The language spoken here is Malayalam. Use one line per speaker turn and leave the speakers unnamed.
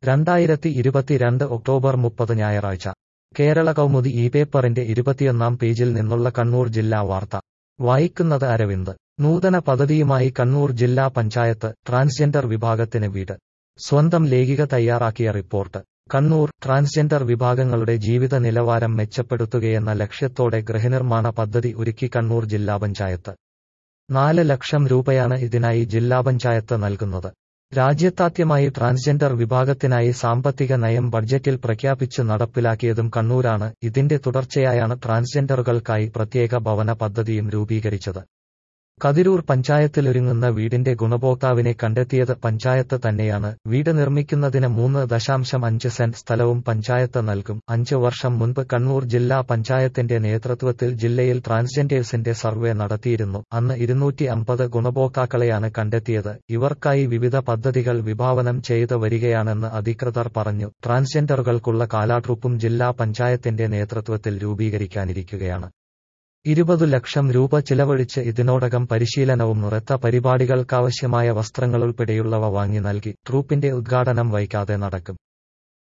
രണ്ടായിരത്തി ഇരുപത്തിരണ്ട് ഒക്ടോബർ മുപ്പത് ഞായറാഴ്ച കേരള കൗമുദി ഈ പേപ്പറിന്റെ ഇരുപത്തിയൊന്നാം പേജിൽ നിന്നുള്ള കണ്ണൂർ ജില്ലാ വാർത്ത വായിക്കുന്നത് അരവിന്ദ് നൂതന പദ്ധതിയുമായി കണ്ണൂർ ജില്ലാ പഞ്ചായത്ത് ട്രാൻസ്ജെൻഡർ വിഭാഗത്തിന് വീട് സ്വന്തം ലേഖിക തയ്യാറാക്കിയ റിപ്പോർട്ട് കണ്ണൂർ ട്രാൻസ്ജെൻഡർ വിഭാഗങ്ങളുടെ ജീവിത നിലവാരം മെച്ചപ്പെടുത്തുകയെന്ന ലക്ഷ്യത്തോടെ ഗൃഹനിർമ്മാണ പദ്ധതി ഒരുക്കി കണ്ണൂർ ജില്ലാ പഞ്ചായത്ത് നാല് ലക്ഷം രൂപയാണ് ഇതിനായി ജില്ലാ പഞ്ചായത്ത് നൽകുന്നത് രാജ്യത്താദ്യമായി ട്രാൻസ്ജെൻഡർ വിഭാഗത്തിനായി സാമ്പത്തിക നയം ബഡ്ജറ്റിൽ പ്രഖ്യാപിച്ചു നടപ്പിലാക്കിയതും കണ്ണൂരാണ് ഇതിന്റെ തുടർച്ചയായാണ് ട്രാൻസ്ജെൻഡറുകൾക്കായി പ്രത്യേക ഭവന പദ്ധതിയും രൂപീകരിച്ചത് കതിരൂർ പഞ്ചായത്തിലൊരുങ്ങുന്ന വീടിന്റെ ഗുണഭോക്താവിനെ കണ്ടെത്തിയത് പഞ്ചായത്ത് തന്നെയാണ് വീട് നിർമ്മിക്കുന്നതിന് മൂന്ന് ദശാംശം അഞ്ച് സെന്റ് സ്ഥലവും പഞ്ചായത്ത് നൽകും അഞ്ച് വർഷം മുൻപ് കണ്ണൂർ ജില്ലാ പഞ്ചായത്തിന്റെ നേതൃത്വത്തിൽ ജില്ലയിൽ ട്രാൻസ്ജെൻഡേഴ്സിന്റെ സർവേ നടത്തിയിരുന്നു അന്ന് ഇരുന്നൂറ്റി അമ്പത് ഗുണഭോക്താക്കളെയാണ് കണ്ടെത്തിയത് ഇവർക്കായി വിവിധ പദ്ധതികൾ വിഭാവനം ചെയ്ത് വരികയാണെന്ന് അധികൃതർ പറഞ്ഞു ട്രാൻസ്ജെൻഡറുകൾക്കുള്ള കാലാട്രൂപ്പും ജില്ലാ പഞ്ചായത്തിന്റെ നേതൃത്വത്തിൽ രൂപീകരിക്കാനിരിക്കുകയാണ് ഇരുപത് ലക്ഷം രൂപ ചിലവഴിച്ച് ഇതിനോടകം പരിശീലനവും നൃത്ത പരിപാടികൾക്കാവശ്യമായ വസ്ത്രങ്ങളുൾപ്പെടെയുള്ളവ വാങ്ങി നൽകി ട്രൂപ്പിന്റെ ഉദ്ഘാടനം വൈകാതെ നടക്കും